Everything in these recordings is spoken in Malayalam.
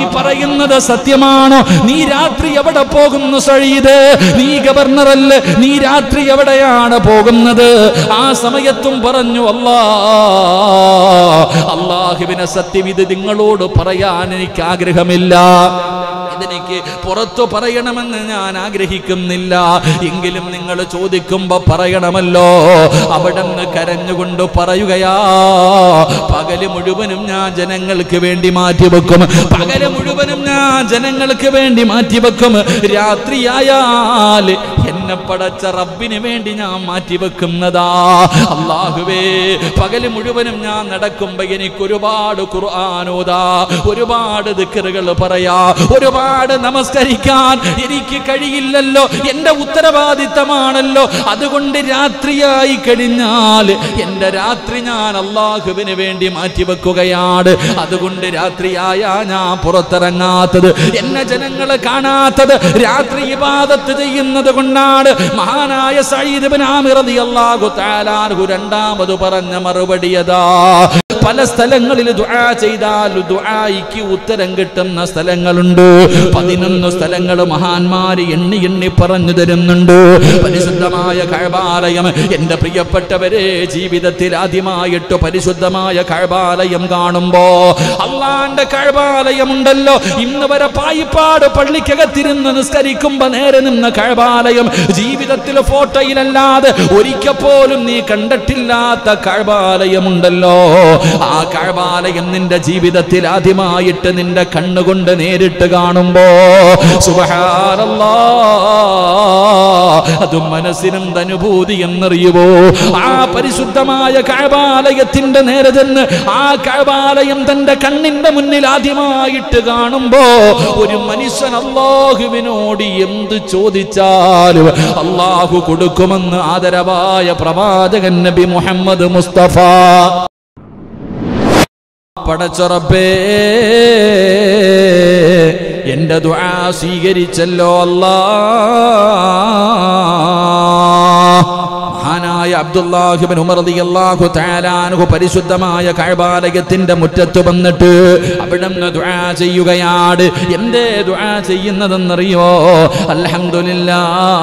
പറയുന്നത് സത്യമാണോ നീ രാത്രി എവിടെ പോകുന്നു സഴീത് നീ ഗവർണറല്ലേ നീ രാത്രി എവിടെയാണ് പോകുന്നത് ആ സമയത്തും പറഞ്ഞു അല്ലാ അള്ളാഹുവിനെ സത്യം ഇത് നിങ്ങളോട് പറയാൻ എനിക്ക് ആഗ്രഹമില്ല ഇതെനിക്ക് പുറത്തു പറയണമെന്ന് ഞാൻ ആഗ്രഹിക്കുന്നില്ല എങ്കിലും നിങ്ങൾ ചോദിക്കുമ്പോ പറയണമല്ലോ അവിടെ നിന്ന് കരഞ്ഞുകൊണ്ട് പറയുകയാ പകല് മുഴുവനും ഞാൻ ജനങ്ങൾക്ക് വേണ്ടി മാറ്റിവെക്കും പകല് മുഴുവനും ഞാൻ ജനങ്ങൾക്ക് വേണ്ടി മാറ്റിവെക്കും രാത്രിയായാൽ എന്നെ പടച്ച റബ്ബിന് വേണ്ടി ഞാൻ മാറ്റിവെക്കുന്നതാ അള്ളാഹുവേ പകല് മുഴുവനും ഞാൻ നടക്കുമ്പോ എനിക്ക് ഒരുപാട് ഖുർആാനോദാ ഒരുപാട് ദിക്കറുകൾ പറയാ ഒരുപാട് നമസ്കരിക്കാൻ എനിക്ക് കഴിയില്ലല്ലോ എന്റെ ഉത്തരവാദിത്തമാണല്ലോ അതുകൊണ്ട് രാത്രിയായി കഴിഞ്ഞാൽ എന്റെ രാത്രി ഞാൻ അള്ളാഹുവിന് വേണ്ടി മാറ്റിവെക്കുകയാണ് അതുകൊണ്ട് രാത്രിയായ ഞാൻ പുറത്തിറങ്ങാത്തത് എന്നെ ജനങ്ങൾ കാണാത്തത് രാത്രി ഇബാദത്ത് ചെയ്യുന്നത് കൊണ്ടാണ് മഹാനായ സയ്യിദ് ബിൻ ആമിർ റളിയല്ലാഹു തആല അൻഹു രണ്ടാമത് പറഞ്ഞ മറുപടി അതാ പല സ്ഥലങ്ങളിൽ ദുആ ചെയ്താൽ ദുആയിക്ക് ഉത്തരം കിട്ടുന്ന സ്ഥലങ്ങളുണ്ട് പതിനൊന്ന് സ്ഥലങ്ങൾ മഹാന്മാര് എണ്ണി എണ്ണി പറഞ്ഞു തരുന്നുണ്ട് പരിശുദ്ധമായ കഴബാലയം എന്റെ പ്രിയപ്പെട്ടവരെ ജീവിതത്തിൽ ആദ്യമായിട്ട് പരിശുദ്ധമായ കഴബാലയം കാണുമ്പോ അള്ളാന്റെ കഴബാലയം ഉണ്ടല്ലോ ഇന്ന് വരെ പായിപ്പാട് പള്ളിക്കകത്തിരുന്ന് നിസ്കരിക്കുമ്പോ നേരെ നിന്ന കഴബാലയം ജീവിതത്തിൽ ഫോട്ടോയിലല്ലാതെ ഒരിക്കൽ പോലും നീ കണ്ടിട്ടില്ലാത്ത കഴബാലയമുണ്ടല്ലോ ആ കഴബാലയം നിന്റെ ജീവിതത്തിൽ ആദ്യമായിട്ട് നിന്റെ കണ്ണുകൊണ്ട് നേരിട്ട് കാണുമ്പോ സുബഹാനല്ലാ അതും മനസ്സിനും അനുഭൂതി എന്നറിയുവോ ആ പരിശുദ്ധമായ കഴബാലയത്തിന്റെ നേരെ ചെന്ന് ആ കഴബാലയം തന്റെ കണ്ണിന്റെ മുന്നിൽ ആദ്യമായിട്ട് കാണുമ്പോ ഒരു മനുഷ്യൻ അള്ളാഹുവിനോട് എന്ത് ചോദിച്ചാലും അള്ളാഹു കൊടുക്കുമെന്ന് ആദരവായ പ്രവാചകൻ നബി മുഹമ്മദ് മുസ്തഫ പടച്ചുറപ്പേ എന്റെ ദുആ സ്വീകരിച്ചല്ലോ അല്ലാ മഹാനായ അബ്ദുല്ലാഹിബിൻ ഉമർ റളിയല്ലാഹു തആല അൻഹു പരിശുദ്ധമായ കഅബാലയത്തിന്റെ മുറ്റത്ത് വന്നിട്ട് അവിടുന്ന് ദുആ ചെയ്യുകയാണ് എന്തേ ദുആ ചെയ്യുന്നതെന്നറിയോ അൽഹംദുലില്ലാ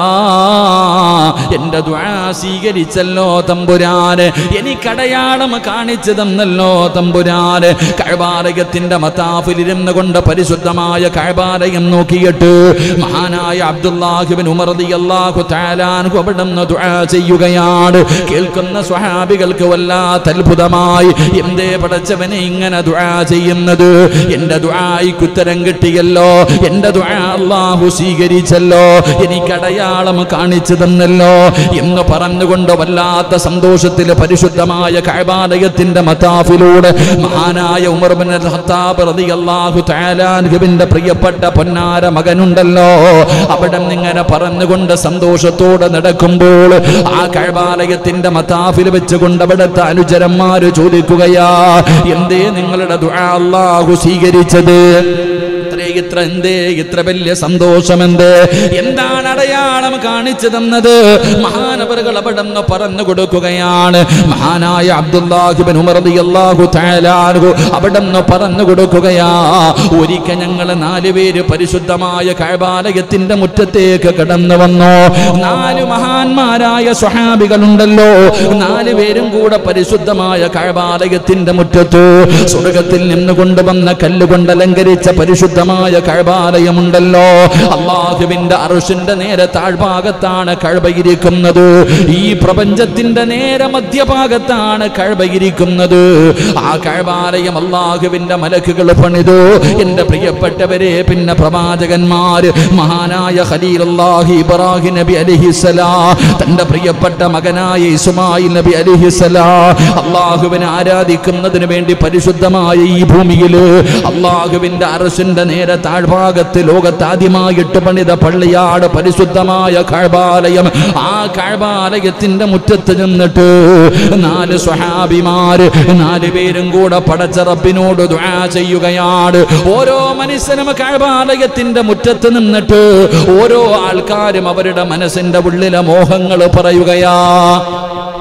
എന്റെ ദുആ സ്വീകരിച്ചല്ലോ തമ്പുരാന് എനിക്കടയാളം കാണിച്ചു തന്നല്ലോ തമ്പുരാന് കഅബാലയത്തിന്റെ മതാഫിലിരുന്ന് കൊണ്ട് പരിശുദ്ധമായ കഅബാലയം നോക്കിയിട്ട് മഹാനായ അബ്ദുല്ലാഹിബിൻ ഉമർ റളിയല്ലാഹു തആല അൻഹു അവിടുന്ന് ദുആ ചെയ്യുകയാണ് കേൾക്കുന്ന സ്വഹാബികൾക്ക് വല്ലാത്ത അത്ഭുതമായി എന്തേ പടച്ചവനെ ഇങ്ങനെ ദുആ ചെയ്യുന്നത് എന്റെ ദുആയിക്ക് ഉത്തരം കിട്ടിയല്ലോ എന്റെ ദുആ അല്ലാഹു സ്വീകരിച്ചല്ലോ എനിക്ക് അടയാളം കാണിച്ചു തന്നല്ലോ എന്ന് പറഞ്ഞുകൊണ്ട് വല്ലാത്ത സന്തോഷത്തിൽ പരിശുദ്ധമായ കഅബാലയത്തിന്റെ മതാഫിലൂടെ മഹാനായ ഉമർ ബിൻ ഖത്താബ് റളിയല്ലാഹു തആല അൻഹുവിന്റെ പ്രിയപ്പെട്ട പൊന്നാര മകനുണ്ടല്ലോ അവിടെ ഇങ്ങനെ പറഞ്ഞുകൊണ്ട് സന്തോഷത്തോടെ നടക്കുമ്പോൾ ആ കഴബാലയത്തിന്റെ മതാഫിൽ വെച്ചുകൊണ്ട് അവിടുത്തെ അനുചരന്മാര് ചോദിക്കുകയാ എന്തേ നിങ്ങളുടെ ദുആ അല്ലാഹു സ്വീകരിച്ചത് ഇത്രേ ഇത്ര എന്തേ ഇത്ര വലിയ സന്തോഷം എന്ത് എന്താണ് അടയാളം കാണിച്ചു തന്നത് മഹാനവറുകൾ അവിടെ നിന്ന് പറഞ്ഞു കൊടുക്കുകയാണ് മഹാനായ അബ്ദുല്ലാഹിബിൻ ഉമർ റളിയല്ലാഹു തആല അൻഹു അവിടെ നിന്ന് പറഞ്ഞു കൊടുക്കുകയാ ഒരിക്കൽ ഞങ്ങൾ നാലുപേര് പരിശുദ്ധമായ കഴബാലയത്തിന്റെ മുറ്റത്തേക്ക് കടന്നു വന്നു നാല് മഹാന്മാരായ സ്വഹാബികളുണ്ടല്ലോ നാലുപേരും കൂടെ പരിശുദ്ധമായ കഴബാലയത്തിന്റെ മുറ്റത്ത് സ്വർഗത്തിൽ നിന്ന് കൊണ്ടുവന്ന കല്ലുകൊണ്ട് അലങ്കരിച്ച പരിശുദ്ധമായ കഴബാലയമുണ്ടല്ലോ അള്ളാഹുവിന്റെ അറുഷിന്റെ നേരെ താഴ്ഭാഗത്താണ് കഴബയിരിക്കുന്നത് ഈ പ്രപഞ്ചത്തിന്റെ നേരെ മധ്യഭാഗത്താണ് കഴബയിരിക്കുന്നത് ആ കഴബാലയം അള്ളാഹുവിന്റെ മലക്കുകൾ പണിതു എന്റെ പ്രിയപ്പെട്ടവരെ പിന്നെ പ്രവാചകന്മാര് മഹാനായ ഖലീലുല്ലാഹി ഇബ്രാഹിം നബി അലിഹിസലാ തന്റെ പ്രിയപ്പെട്ട മകനായ ഇസ്മായിൽ നബി അലിഹിസലാ അള്ളാഹുവിനെ ആരാധിക്കുന്നതിന് വേണ്ടി പരിശുദ്ധമായ ഈ ഭൂമിയിൽ അള്ളാഹുവിന്റെ അറസിന്റെ നേരെ താഴ്ഭാഗത്ത് ലോകത്ത് ആദ്യമായിട്ട് പണിത പള്ളിയാട് പരിശുദ്ധമായ കഴബാലയം ആ കഴബാലയത്തിന്റെ മുറ്റത്ത് നിന്നിട്ട് നാല് സ്വഹാബിമാര് നാല് പേരും കൂടെ പടച്ച റബ്ബിനോട് ദുആ ചെയ്യുകയാണ് ഓരോ മനുഷ്യനും കഴബാലയത്തിന്റെ മുറ്റത്ത് നിന്നിട്ട് ഓരോ ആൾക്കാരും അവരുടെ മനസ്സിന്റെ ഉള്ളിലെ മോഹങ്ങൾ പറയുകയാ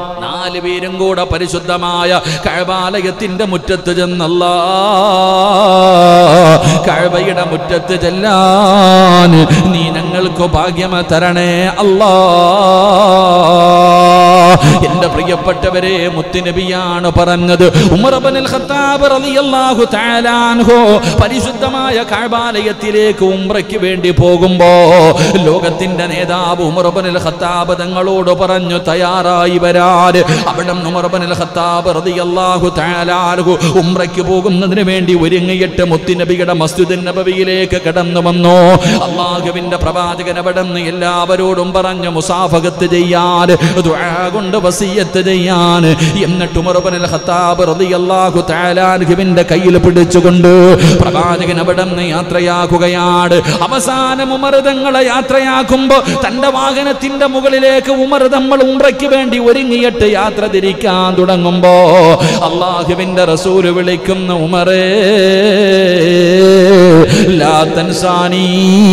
നാല് പേരും കൂടെ പരിശുദ്ധമായ കഴബാലയത്തിന്റെ മുറ്റത്ത് ചെന്നല്ലാ കഴബയുടെ മുറ്റത്ത് ചെല്ലാൻ നീ ഞങ്ങൾക്ക് ഭാഗ്യമ തരണേ അല്ലാ എന്റെ പ്രിയപ്പെട്ടവരെ മുത്തുനബിയാണ് പറഞ്ഞത് ഉമർബനിൽ ഖത്താബ് റളിയല്ലാഹു തആല അൻഹു പരിശുദ്ധമായ കഅബാലയത്തിലേക്ക് ഉംറയ്ക്ക് വേണ്ടി പോകുമ്പോ ലോകത്തിന്റെ നേതാവ് ഉമർബനിൽ ഖത്താബ് തങ്ങളോട് പറഞ്ഞു തയ്യാറായി വരാൻ അവിടെ ഉമർബനിൽ ഖത്താബ് റളിയല്ലാഹു തആല അൻഹു ഉംറയ്ക്ക് പോകുന്നതിന് വേണ്ടി ഒരുങ്ങിയിട്ട് മുത്തുനബിയുടെ മസ്ജിദ് നബവിയിലേക്ക് കടന്നു വന്നു അള്ളാഹുവിന്റെ പ്രവാചകൻ അവിടെ നിന്ന് എല്ലാവരോടും പറഞ്ഞു മുസാഫകത്ത് ചെയ്യാൻ ദുആ കൊണ്ട് വസിയത്ത് ചെയ്യാൻ എന്നിട്ട് ഉമർബനിൽ ഖത്താബ് റളിയല്ലാഹു തആല അൻഹുവിന്റെ കയ്യിൽ പിടിച്ചുകൊണ്ട് പ്രവാചകൻ അവിടെ നിന്ന് യാത്രയാക്കുകയാണ് അവസാനം ഉമർ തങ്ങളെ യാത്രയാക്കുമ്പോ തന്റെ വാഹനത്തിന്റെ മുകളിലേക്ക് ഉമർ നമ്മൾ ഉംറയ്ക്ക് വേണ്ടി ഒരുങ്ങിയിട്ട് യാത്ര തിരിക്കാൻ തുടങ്ങുമ്പോ അള്ളാഹുവിന്റെ റസൂല് വിളിക്കുന്ന ഉമറേ ലാ തൻസാനീ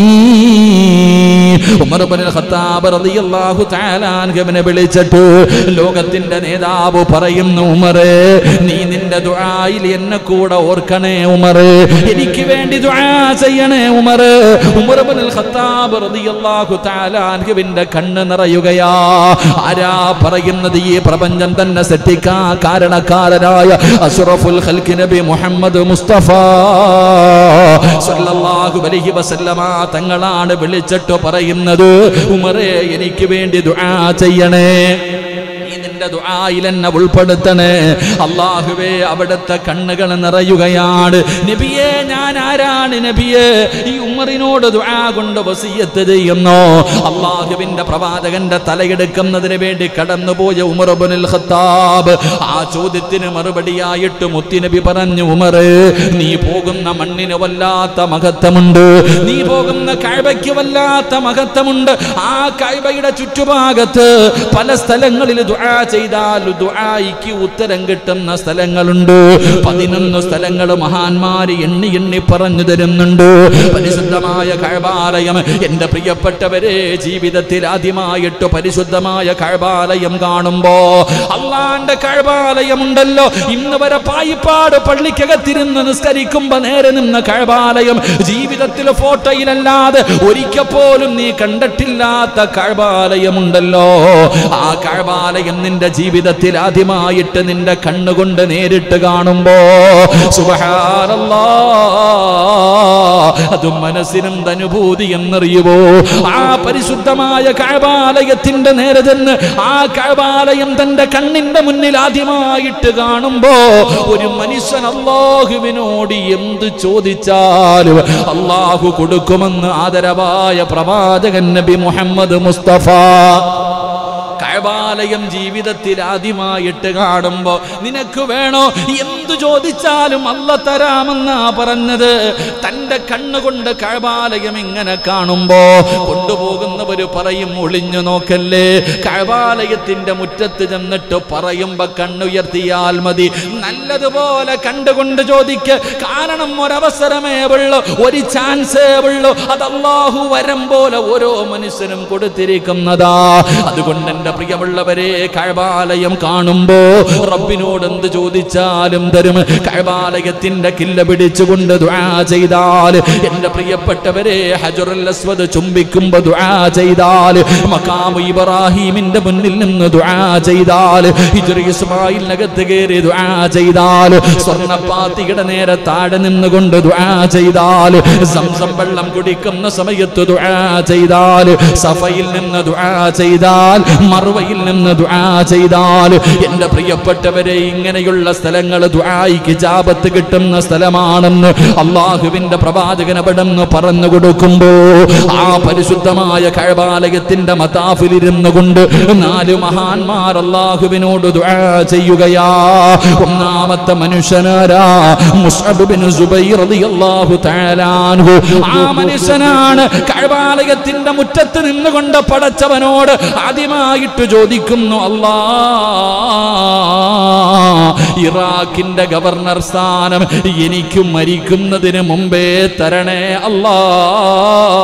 ഉമർ ഇബ്നുൽ ഖത്താബ് റളിയല്ലാഹു തആല അൻഹുവിനെ വിളിച്ചിട്ട് ലോകത്തിന്റെ നേതാവ് പറയുന്നു ഉമറേ നീ നിന്റെ ദുആയിൽ എന്നെ കൂടെ ഓർക്കണേ ഉമറേ എനിക്ക് വേണ്ടി ദുആ ചെയ്യണേ ഉമറേ ഉമർ ഇബ്നുൽ ഖത്താബ് റളിയല്ലാഹു തആല അൻഹുവിന്റെ കണ്ണ് നിറയുകയാ ആരാ പറയുന്നത് ഈ പ്രപഞ്ചം തന്നെ സെറ്റിക്കാ കാരണക്കാരനായ അഷ്റഫുൽ ഖൽഖി നബി മുഹമ്മദ് മുസ്തഫ സല്ലല്ലാഹു അലൈഹി വസല്ലമ തങ്ങളാണ് വിളിച്ചിട്ട് പറയുന്നത് ഉമറേ എനിക്ക് വേണ്ടി ദുആ ചെയ്യണേ നീ നിന്റെ ദുആയിൽ എന്നെ ഉൾപ്പെടുത്തണേ അള്ളാഹുവേ അവിടുത്തെ കണ്ണുകൾ നിറയുകയാണ് നബിയെ ഞാൻ ആരാണ് നബിയെ ഈ ഉമറിനോട് ദുആ കൊണ്ട് വസിയത്ത് ചെയ്യുന്നു അള്ളാഹുവിന്റെ പ്രവാചകന്റെ തലയെടുക്കുന്നതിന് വേണ്ടി കടന്നുപോയ ഉമർ ഇബ്നുൽ ഖത്താബ് ആ ചോദ്യത്തിന് മറുപടിയായിട്ട് മുത്തിനബി പറഞ്ഞു ഉമറ് നീ പോകുന്ന മണ്ണിന് വല്ലാത്ത മഹത്വമുണ്ട് നീ പോകുന്ന കഴബയ്ക്ക് വല്ലാത്ത മഹത്വമുണ്ട് ആ കഴബയുടെ ചുറ്റുഭാഗത്ത് പല സ്ഥലങ്ങളിൽ ദുആ ചെയ്താൽ ദുആയിക്ക് ഉത്തരം കിട്ടുന്ന സ്ഥലങ്ങളുണ്ട് പതിനൊന്ന് സ്ഥലങ്ങൾ മഹാന്മാര് എണ്ണി എണ്ണി പറഞ്ഞു തരുന്നുണ്ട് പരിശുദ്ധമായ കഴബാലയം എന്റെ പ്രിയപ്പെട്ടവരെ ജീവിതത്തിൽ ആദ്യമായിട്ട് പരിശുദ്ധമായ കഴബാലയം കാണുമ്പോ അള്ളാന്റെ കഴബാലയമുണ്ടല്ലോ ഇന്ന് വരെ പായിപ്പാട് പള്ളിക്കകത്തിരുന്ന് നിസ്കരിക്കുമ്പോ നേരെ നിന്ന കഴബാലയം ജീവിതത്തിൽ ഫോട്ടോയിലല്ലാതെ ഒരിക്കൽ പോലും നീ കണ്ടിട്ടില്ലാത്ത കഴബാലയമുണ്ടല്ലോ ആ കഴബാലയം നിന്റെ ജീവിതത്തിൽ ആദ്യമായിട്ട് നിന്റെ കണ്ണുകൊണ്ട് നേരിട്ട് കാണുമ്പോ സുബഹാനല്ലാ അതും മനസ്സിനും അനുഭൂതി എന്നറിയുവോ ആ പരിശുദ്ധമായ കഴബാലയത്തിന്റെ നേരെ ചെന്ന് ആ കഴബാലയം തന്റെ കണ്ണിന്റെ മുന്നിൽ ആദ്യമായിട്ട് കാണുമ്പോ ഒരു മനുഷ്യൻ അള്ളാഹുവിനോട് എന്ത് ചോദിച്ചാലും അള്ളാഹു കൊടുക്കുമെന്ന് ആദരവായ പ്രവാചകൻ നബി മുഹമ്മദ് മുസ്തഫ കഴബാലയം ജീവിതത്തിൽ ആദ്യമായിട്ട് കാണുമ്പോ നിനക്ക് വേണോ എന്തു ചോദിച്ചാലും അല്ല തരാമെന്നാ പറഞ്ഞത് തന്റെ കണ്ണുകൊണ്ട് കഴബാലയം ഇങ്ങനെ കാണുമ്പോ കൊണ്ടുപോകുന്നവര് പറയും ഒളിഞ്ഞു നോക്കല്ലേ കഴബാലയത്തിന്റെ മുറ്റത്ത് ചെന്നിട്ട് പറയുമ്പോ കണ്ണുയർത്തിയാൽ മതി നല്ലതുപോലെ കണ്ടുകൊണ്ട് ചോദിക്ക് കാരണം ഒരവസരമേ ഉള്ളൂ ഒരു ചാൻസേ ഉള്ളൂ അത് അള്ളാഹു വരം പോലെ ഓരോ മനുഷ്യനും കൊടുത്തിരിക്കുന്നതാ അതുകൊണ്ട് എന്റെ പ്രിയമുള്ളവരെ കഴബാലയം കാണുമ്പോ റബ്ബിനോട് എന്ത് ചോദിച്ചാലും തരും കഴബാലയത്തിന്റെ കില്ല പിടിച്ചുകൊണ്ട് ദുആ ചെയ്താൽ എന്റെ പ്രിയപ്പെട്ടവരെ ഹജറുൽ അസ്വദ് ചുംബിക്കുമ്പോ ദുആ ചെയ്താൽ മക്കാമു ഇബ്രാഹിമിന്റെ മുന്നിൽ നിന്ന് ദുആ ചെയ്താൽ ഹിജ്റി ഇസ്മായിലിനകത്ത് കയറി ദുആ ചെയ്താൽ സ്വർണ്ണപ്പാത്തിയുടെ നേരെ താഴെ നിന്നുകൊണ്ട് ദുആ ചെയ്താൽ സംസം വെള്ളം കുടിക്കുന്ന സമയത്ത് ദുആ ചെയ്താൽ സഫയിൽ നിന്ന് ദുആ ചെയ്താൽ മറുവയിൽ നിന്ന് ദുആ ചെയ്താൽ എന്റെ പ്രിയപ്പെട്ടവരെ ഇങ്ങനെയുള്ള സ്ഥലങ്ങൾ ദുആയിക്ക് ജാപത്ത് കിട്ടുന്ന സ്ഥലമാണെന്ന് അള്ളാഹുവിന്റെ പ്രവാചകൻ അവിടെ നിന്ന് പറഞ്ഞു കൊടുക്കുമ്പോ ആ പരിശുദ്ധമായ കഴബാലയത്തിന്റെ മതാഫിലിരുന്നു കൊണ്ട് നാല് മഹാന്മാർ അള്ളാഹുവിനോട് ദുആ ചെയ്യുകയാ ഒന്നാമത്തെ മനുഷ്യനാരാ മുസ്അബ് ബിൻ സുബൈർ റളിയല്ലാഹു തആല അൻഹു ആ മനുഷ്യനാണ് കഴബാലയത്തിന്റെ മുറ്റത്ത് നിന്നുകൊണ്ട് പടച്ചവനോട് ആദ്യമായിട്ട് ചോദിക്കുന്നു അല്ലാ ഇറാഖിന്റെ ഗവർണർ സ്ഥാനം എനിക്ക് മരിക്കുന്നതിന് മുമ്പേ തരണേ അല്ലാ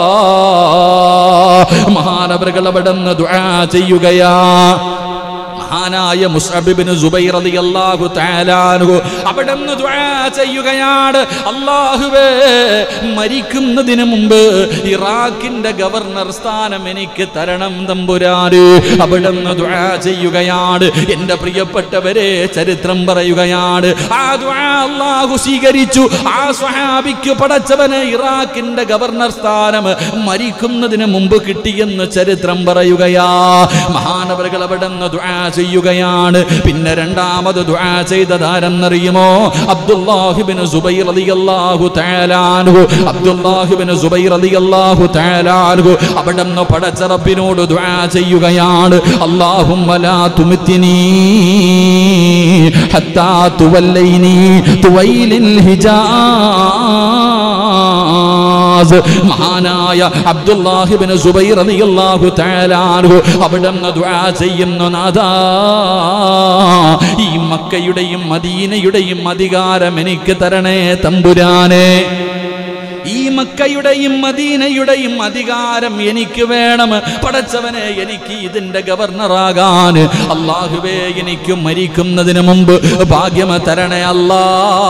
മഹാനവറുകൾ അവിടെ നിന്ന് ദുആ ചെയ്യുകയാ മഹാനായ മുസ്അബിബിന് സുബൈർ റളിയല്ലാഹു തആല അൻഹു അവിടെ നിന്ന് ദുആ ചെയ്യുകയാണ് അല്ലാഹുവേ മരിക്കുന്നതിന് മുമ്പ് ഇറാഖിന്റെ ഗവർണർ സ്ഥാനം എനിക്ക് തരണം തമ്പുരാന് അവിടെ നിന്ന് ദുആ ചെയ്യുകയാണ് എന്റെ പ്രിയപ്പെട്ടവരെ ചരിത്രം പറയുകയാണ് ആ ദുആ അല്ലാഹു സ്വീകരിച്ചു ആ സ്വഹാബിക്ക് പടച്ചവന് ഇറാഖിന്റെ ഗവർണർ സ്ഥാനം മരിക്കുന്നതിന് മുമ്പ് കിട്ടിയെന്ന് ചരിത്രം പറയുകയാ മഹാനവറുകൾ അവിടെ നിന്ന് ദുആ ചെയ്യുകയാണ് പിന്നെ രണ്ടാമത് ദുആ ചെയ്തതാരെന്നറിയുമോ അബ്ദുല്ലാഹിബിൻ സുബൈർ റളിയല്ലാഹു തആല അൻഹു അബ്ദുല്ലാഹിബിൻ സുബൈർ റളിയല്ലാഹു തആല അൻഹു അവിടെ നിന്ന് പടച്ച റബ്ബിനോട് ദുആ ചെയ്യുകയാണ് അല്ലാഹുമ്മ ലാ തുമിത്തിനീ ഹത്താ തുവല്ലൈനി തുവൈലിൽ ഹിജാസ് മഹാനായ അബ്ദുല്ലാഹിബിൻ സുബൈർ റളിയല്ലാഹു തആല അൻഹു അവിടെ നിന്ന് ദുആ ചെയ്യുന്നു നാദാ ഈ മക്കയുടെയും മദീനയുടെയും അധികാരം എനിക്ക് തരണേ തമ്പുരാനെ ഈ മക്കയുടെയും മദീനയുടെയും അധികാരം എനിക്ക് വേണം പടച്ചവനെ എനിക്ക് ഇതിന്റെ ഗവർണറാകാൻ അള്ളാഹുവേ എനിക്ക് മരിക്കുന്നതിന് മുമ്പ് ഭാഗ്യം തരണേ അല്ലാ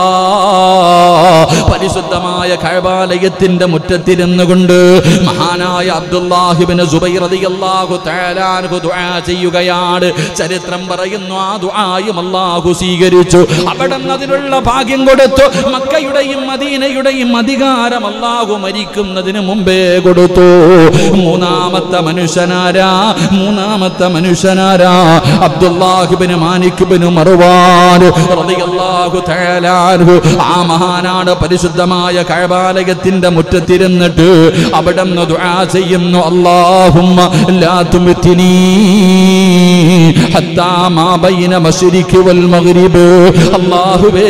പരിശുദ്ധമായ കഴബാലയത്തിന്റെ മുറ്റത്തിരുന്നു കൊണ്ട് മഹാനായ അബ്ദുല്ലാഹിബിന് സുബൈർ റളിയല്ലാഹു തആല അൻഹു ദുആ ചെയ്യുകയാണ് ചരിത്രം പറയുന്നു ആ ദുആയും അല്ലാഹു സ്വീകരിച്ചു അവിടെ അതിനുള്ള ഭാഗ്യം കൊടുത്തു മക്കയുടെയും മദീനയുടെയും അധികാരം അല്ലാഹു മരിക്കുന്നതിന് മുമ്പേ കൊടുത്തു മൂന്നാമത്തെ മനുഷ്യനാരാ മൂന്നാമത്തെ മനുഷ്യനാരാ അബ്ദുല്ലാഹിബിന് മാനിക്കുബിന് മറുവാൻ റളിയല്ലാഹു തആല അൻഹു ആ മഹാനാണ് പരിശുദ്ധമായ കഴബാലയത്തിന്റെ മുറ്റത്തിരുന്നിട്ട് അവിടെ നിന്ന് ദുആ ചെയ്യുന്നു അല്ലാഹുമ്മ ലാ തുമിത്തിനീ ഹത്താ മാ ബൈന മശ്രിഖി വൽ മഗ്രിബ് അല്ലാഹുവേ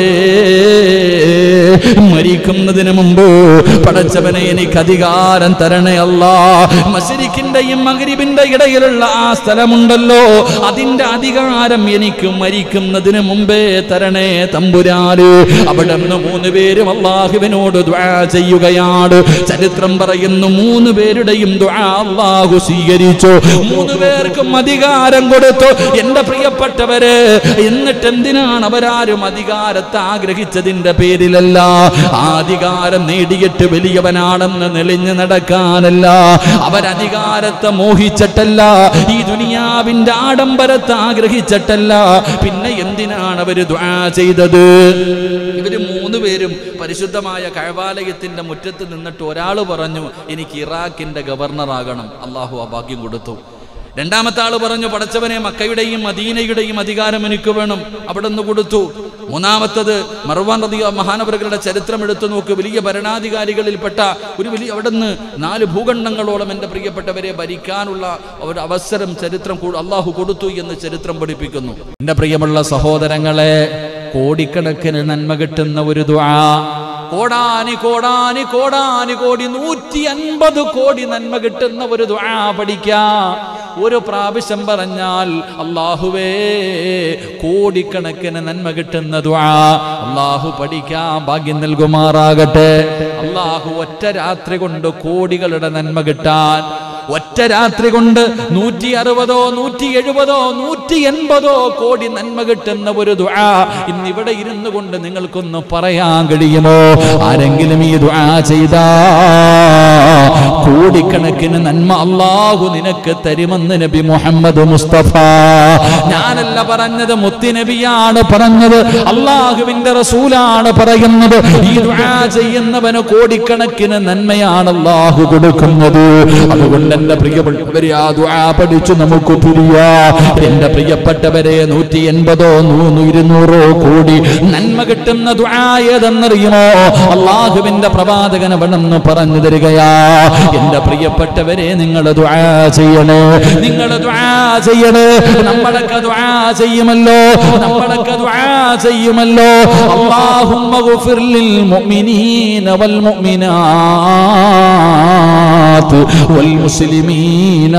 മരിക്കുന്നതിന് മുമ്പ് പടച്ചവനെ എനിക്ക് അധികാരം തരണേ അല്ലാ മശ്രിഖിന്റെയും മഗ്രിബിന്റെ ഇടയിലുള്ള ആ സ്ഥലമുണ്ടല്ലോ അതിന്റെ അധികാരം എനിക്ക് മരിക്കുന്നതിന് മുമ്പേ തരണേ തമ്പുരാല് അവിടെ നിന്ന് മൂന്ന് പേരും അള്ളാഹുവിനോട് ദ്വാ ചെയ്യുകയാണ് ചരിത്രം പറയുന്നു മൂന്ന് പേരുടെയും ദ്വാ അള്ളാഹു സ്വീകരിച്ചു മൂന്ന് പേർക്കും അധികാരം കൊടുത്തു എന്റെ പ്രിയപ്പെട്ടവര് എന്നിട്ട് എന്തിനാണ് അവരാരും അധികാരത്തെ ആഗ്രഹിച്ചതിന്റെ പേരിലല്ല ആ അധികാരം നേടിയിട്ട് വലിയവനാണെന്ന് നെളിഞ്ഞു നടക്കാനല്ല അവരധികാരത്തെ മോഹിച്ചിട്ടല്ല ഈ ദുനിയാവിന്റെ ആഡംബരത്തെ ആഗ്രഹിച്ചിട്ടല്ല പിന്നെ എന്തിനാണ് അവര് ദ്വാ ചെയ്തത് ഇവര് മൂന്ന് പേരും പരിശുദ്ധമായ കഴവാലയത്തിന്റെ മുറ്റത്ത് നിന്നിട്ട് ഒരാൾ പറഞ്ഞു എനിക്ക് ഇറാഖിന്റെ ഗവർണറാകണം അള്ളാഹു ആ ഭാഗ്യം കൊടുത്തു രണ്ടാമത്തെ ആള് പറഞ്ഞു പടച്ചവനെ മക്കയുടെയും മദീനയുടെയും അധികാരം എനിക്ക് വേണം അവിടെ നിന്ന് കൊടുത്തു മൂന്നാമത്തത് മർവാൻ റതിയ മഹാനവറുകളുടെ ചരിത്രം എടുത്തു നോക്ക് വലിയ ഭരണാധികാരികളിൽപ്പെട്ട ഒരു വലിയ അവിടെ നിന്ന് നാല് ഭൂഖണ്ഡങ്ങളോളം എൻ്റെ പ്രിയപ്പെട്ടവരെ ഭരിക്കാനുള്ള ഒരു അവസരം ചരിത്രം കൂ- അള്ളാഹു കൊടുത്തു എന്ന് ചരിത്രം പഠിപ്പിക്കുന്നു എൻ്റെ പ്രിയമുള്ള സഹോദരങ്ങളെ കോടിക്കണക്കിന് നന്മ കിട്ടുന്ന ഒരു ദ്വാ കോടാനി കോടാനി കോടാനി കോടി നൂറ്റി അൻപത് കോടി നന്മ കിട്ടുന്ന ഒരു ദ്വാ പഠിക്കാ ഒരു പ്രാവശ്യം പറഞ്ഞാൽ അള്ളാഹുവേ കോടിക്കണക്കിന് നന്മ കിട്ടുന്ന ദ്വാ അള്ളാഹു പഠിക്കാൻ ഭാഗ്യം നൽകുമാറാകട്ടെ അള്ളാഹു ഒറ്റ രാത്രി കൊണ്ട് കോടികളുടെ നന്മ കിട്ടാൻ ഒറ്റ രാത്രി കൊണ്ട് നൂറ്റി അറുപതോ നൂറ്റി എഴുപതോ നൂറ്റി എൺപതോ കോടി നന്മ കിട്ടുന്ന ഒരു ദുആ ഇന്ന് ഇവിടെ ഇരുന്നു കൊണ്ട് നിങ്ങൾക്കൊന്ന് പറയാൻ കഴിയുമോ ആരെങ്കിലും ഈ ദുആ ചെയ്താ കോടിക്കണക്കിന് നന്മ അള്ളാഹു നിനക്ക് തരുമെന്ന് നബി മുഹമ്മദ് മുസ്തഫ ഞാനല്ല പറഞ്ഞത് മുത്തിനബിയാണ് പറഞ്ഞത് അള്ളാഹുവിന്റെ റസൂലാണ് പറയുന്നത് ഈ ദുആ ചെയ്യുന്നവന് കോടിക്കണക്കിന് നന്മയാണ് അള്ളാഹു കൊടുക്കുന്നത് അതുകൊണ്ട് എന്റെ പ്രിയപ്പെട്ടവരെ ആ ദുആ പഠിച്ചു നമുക്ക് തിരിയാ എന്റെ പ്രിയപ്പെട്ടവരെ നൂറ്റി എൺപതോ നൂന്ന് ഇരുന്നൂറോ കോടി നന്മ കിട്ടുന്ന ദുആ ഏതെന്നറിയുമോ അള്ളാഹുവിന്റെ പ്രവാചകൻ അവിടെന്ന് പറഞ്ഞു തരികയാ എന്റെ പ്രിയപ്പെട്ടവരെ നിങ്ങൾ ദുആ ചെയ്യണേ നിങ്ങൾ ദുആ ചെയ്യണേ നമ്മളൊക്കെ ദുആ ചെയ്യുമല്ലോ നമ്മളൊക്കെ ദുആ ചെയ്യുമല്ലോ അല്ലാഹുമ്മ ഗുഫിർ ലിൽ മുഅ്മിനീന വൽ മുഅ്മിനാത്ത് والمسلمات والمسلمين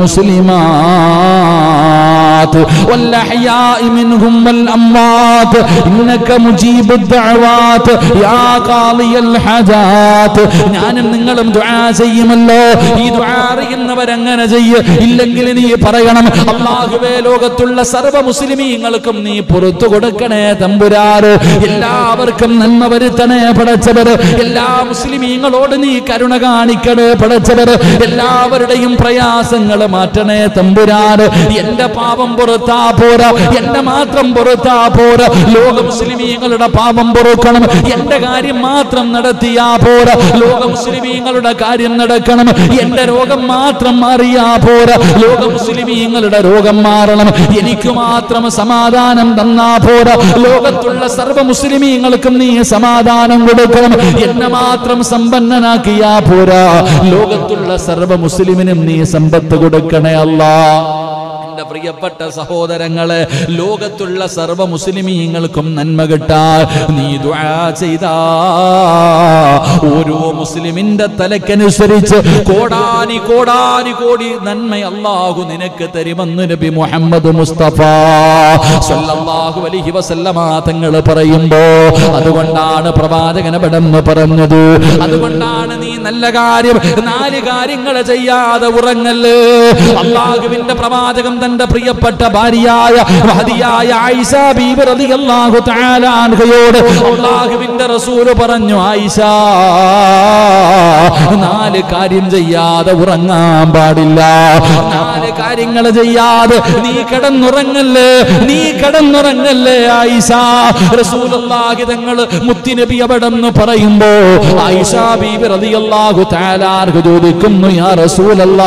والمسلمات والأحياء منهم والأموات إنك مجيب الدعوات يا قاضي الحاجات ഞാനും നിങ്ങളും ദുആ ചെയ്യുമല്ലോ ഈ ദുആ അറിയുന്നവരങ്ങനെ ചെയ്യ് ഇല്ലെങ്കിൽ നീ പറയണം അള്ളാഹുവേ ലോകത്തുള്ള സർവ്വ മുസ്ലിമീങ്ങൾക്കും നീ പുറത്തു കൊടുക്കണേ തമ്പുരാറ് എല്ലാവർക്കും നന്മ വരുത്തണേ പടച്ചവര് എല്ലാ മുസ്ലിമീങ്ങളോട് നീ കരുണ കാണിക്കണേ പടച്ചവര് എല്ലാവരുടെയും പ്രയാസങ്ങൾ മാറ്റണേ തമ്പുരാറ് എന്റെ പാപം പുറത്താ പോരാ എന്റെ മാത്രം പുറത്താ പോരാ ലോക മുസ്ലിമീങ്ങളുടെ പാപം പൊറുക്കണം എന്റെ കാര്യം മാത്രം നടത്തിയാ പോരാ ലോക മുസ്ലിമീങ്ങളുടെ കാര്യം നടക്കണം എന്റെ രോഗം മാത്രം മാറിയാ പോരാ ലോക മുസ്ലിമീങ്ങളുടെ രോഗം മാറണം എനിക്ക് മാത്രം സമാധാനം തന്നാ പോരാ ലോകത്തുള്ള സർവ്വ മുസ്ലിമീങ്ങൾക്കും നീ സമാധാനം കൊടുക്കണം എന്നെ മാത്രം സമ്പന്നനാക്കിയാ പോരാ ലോകത്തുള്ള സർവ്വ മുസ്ലിമിനും നീ സമ്പത്ത് കൊടുക്കണേ അല്ലാ എന്റെ പ്രിയപ്പെട്ട സഹോദരങ്ങളെ ലോകത്തുള്ള സർവ്വ മുസ്ലിമീങ്ങൾക്കും നന്മ കിട്ടാൻ നീ ദുആ ചെയ്താ ഓരോ മുസ്ലിമിന്റെ തലക്കനുസരിച്ച് കോടാനി കോടാനി കോടി നന്മ അല്ലാഹു നിനക്ക് തരുമെന്ന് നബി മുഹമ്മദ് മുസ്തഫ സല്ലല്ലാഹു അലൈഹി വസല്ലമ തങ്ങൾ പറയുമ്പോ അതുകൊണ്ടാണ് പ്രവാചകൻ പെടെന്ന് പറഞ്ഞത് അതുകൊണ്ടാണ് നീ നല്ല കാര്യം നാല് കാര്യങ്ങൾ ചെയ്യാതെ ഉറങ്ങല്ലേ അള്ളാഹുവിന്റെ പ്രവാചകം തന്റെ പ്രിയപ്പെട്ട ഭാര്യയായ മഹതിയായ ആയിഷ ബീബി റളിയല്ലാഹു തആല അൻഹയോട് അള്ളാഹുവിന്റെ റസൂല് പറഞ്ഞു ആയിഷ നാല് കാര്യം ചെയ്യാതെ ഉറങ്ങാൻ പാടില്ല നാല് കാര്യങ്ങൾ ചെയ്യാതെ നീ കിടന്നുറങ്ങല്ലേ നീ കിടന്നുറങ്ങല്ലേ ആയിഷ റസൂലുള്ളാഹി തങ്ങൾ മുത്തിനബി അവിടെന്ന് പറയുമ്പോ ആയിഷ ബീബി റളിയല്ലാഹു തആല അൻഹ ചോദിക്കുന്നു യാ റസൂലല്ലാ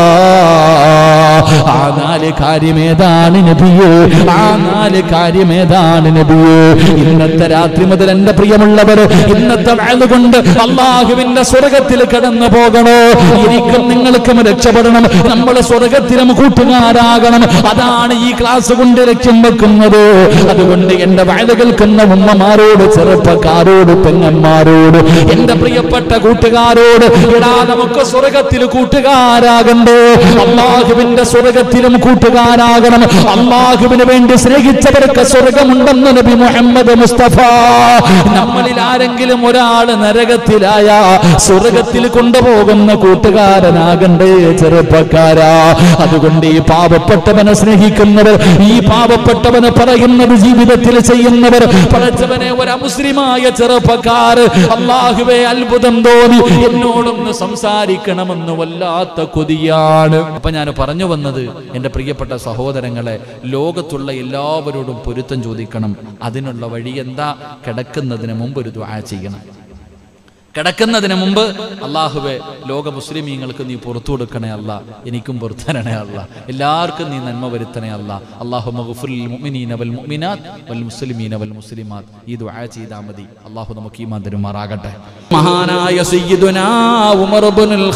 ആ നാല് കാര്യം ഏതാണ് നബിയേ ആ നാല് കാര്യം ഏതാണ് നബിയേ ഇന്നത്തെ രാത്രി മുതൽ എന്റെ പ്രിയമുള്ളവർ ഇന്നത്തെ വാഴ് കൊണ്ട് അള്ളാഹുവിന്റെ സ്വർഗത്തിൽ കടന്നു പോകണോ എനിക്കും നിങ്ങൾക്കും രക്ഷപ്പെടണം നമ്മൾ സ്വർഗത്തിലും കൂട്ടുകാരാകണം അതാണ് ഈ ക്ലാസ് കൊണ്ട് ലക്ഷ്യം വെക്കുന്നത് അതുകൊണ്ട് എന്റെ വാഴ കേൾക്കുന്ന ഉമ്മമാരോട് ചെറുപ്പക്കാരോട് പെങ്ങന്മാരോട് എന്റെ പ്രിയപ്പെട്ട കൂട്ടുകാരോട് എടാ നമുക്ക് സ്വർഗത്തിൽ കൂട്ടുകാരാകണ്ടേ അള്ളാഹുവിന്റെ സ്വർഗത്തിലും കൂട്ടുകാരാകണം അള്ളാഹുവിന് വേണ്ടി സ്നേഹിച്ചവർക്ക് സ്വർഗമുണ്ടെന്ന് നബി മുഹമ്മദ് മുസ്തഫ നമ്മളിൽ ആരെങ്കിലും ഒരാൾ നരകത്തിലായ സ്വർഗത്തിൽ കൊണ്ടുപോകുന്ന കൂട്ടുകാരനാകണ്ടേ ചെറുപ്പക്കാരാ അതുകൊണ്ട് ഈ പാവപ്പെട്ടവനെ സ്നേഹിക്കുന്നവർ ഈ പാവപ്പെട്ടവന് പറയുന്നത് ജീവിതത്തിൽ ചെയ്യുന്നവർ പടച്ചവനെ ഒരു അമുസ്ലിമായ ചെറുപ്പക്കാർ അള്ളാഹുവെ അത്ഭുതം തോന്നി എന്നോടൊന്ന് സംസാരിക്കണമെന്ന് വല്ലാത്ത കൊതിയാണ് അപ്പൊ ഞാൻ പറഞ്ഞു വന്നത് എന്റെ പ്രിയപ്പെട്ട സഹോദരങ്ങളെ ലോകത്തുള്ള എല്ലാവരോടും പൊരുത്തം ചോദിക്കണം അതിനുള്ള വഴി എന്താ കിടക്കുന്നതിന് മുമ്പ് ഒരു ദ്വാ ചെയ്യണം കിടക്കുന്നതിന് മുമ്പ് അള്ളാഹുവെ ലോക മുസ്ലിമീങ്ങൾക്ക് നീ പുറത്തു കൊടുക്കണേ അല്ല എനിക്കും പുറത്തരണേ അല്ല എല്ലാവർക്കും നീ നന്മ വരുത്തണേ അല്ല അള്ളാഹു മഗ്ഫിറുൽ മുഅ്മിനീന വൽ മുഅ്മിനാത്ത് വൽ മുസ്ലിമീന വൽ മുസ്ലിമാത്ത് ഈ ദുആ ചെയ്താൽ മതി അള്ളാഹു നമുക്ക് ഈമാൻ തരുമാറാകട്ടെ മഹാനായ സയ്യിദുനാ ഉമർ ഇബ്നുൽ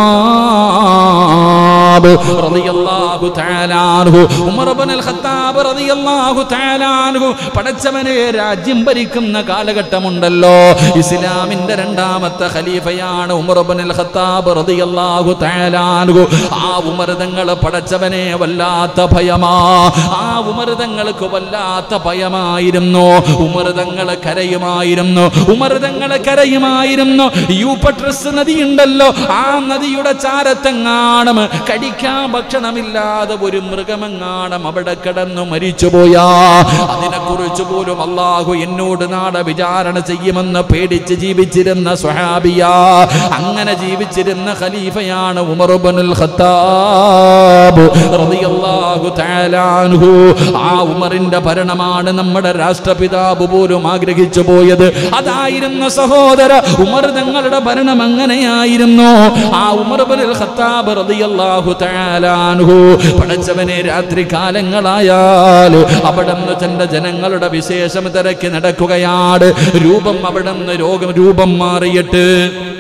ഖത്താബ് റളിയല്ലാഹു തആല അൻഹു ഉമർ ഇബ്നുൽ ഖത്താബ് റളിയല്ലാഹു തആല അൻഹു പടച്ചവനെ രാജ്യം ഭരിക്കുന്ന കാലഘട്ടമുണ്ടല്ലോ ഇസ്ലാമിന്റെ രണ്ടാമത്തെ ഖലീഫയാണ് ഉമർ ഇബ്നുൽ ഖത്താബ് റളിയല്ലാഹു തആല അൻഹു ആ ഉമർ തങ്ങൾ പടച്ചവനെ വല്ലാത്ത ഭയമാ ആ ഉമർ തങ്ങൾക്ക് വല്ലാത്ത ഭയമായിരുന്നു ഉമർ തങ്ങൾ കരയുമായിരുന്നു ഉമർ തങ്ങൾ കരയുമായിരുന്നു യൂപ്പട്രസ് നദിയുണ്ടല്ലോ ആ നദിയുടെ ചാരത്തെങ്ങാണം കടിക്കാൻ ഭക്ഷണമില്ലാതെ ഒരു മൃഗമെങ്ങാണം അവിടെ കിടന്നു മരിച്ചുപോയാ അതിനെ കുറിച്ച് പോലും അള്ളാഹു എന്നോട് നാട വിചാരണ ചെയ്യുമെന്ന് പേടിച്ച് ജീവിച്ചിരുന്ന സ്വഹാബിയ അങ്ങനെ ജീവിച്ചിരുന്ന ഖലീഫയാണ് ഉമർബനുൽ ഖത്താബ് റളിയല്ലാഹു തആല അൻഹു ആ ഉമറിന്റെ ഭരണമാണ് നമ്മുടെ രാഷ്ട്രപിതാവ് പോലും ആഗ്രഹിച്ചു പോയത് അതായിരുന്നു സഹോദര ഉമർ തങ്ങളുടെ ഭരണം അങ്ങനെയായിരുന്നു ആ ഉമർ ഇബ്നുൽ ഖത്താബ് റളിയല്ലാഹു തആല അൻഹു പടച്ചവനെ രാത്രി കാലങ്ങളായാൽ അവിടെ നിന്ന് തന്റെ ജനങ്ങളുടെ വിശേഷം തിരക്കി നടക്കുകയാണ് രൂപം അവിടെ നിന്ന് രോഗം രൂപം മാറിയിട്ട്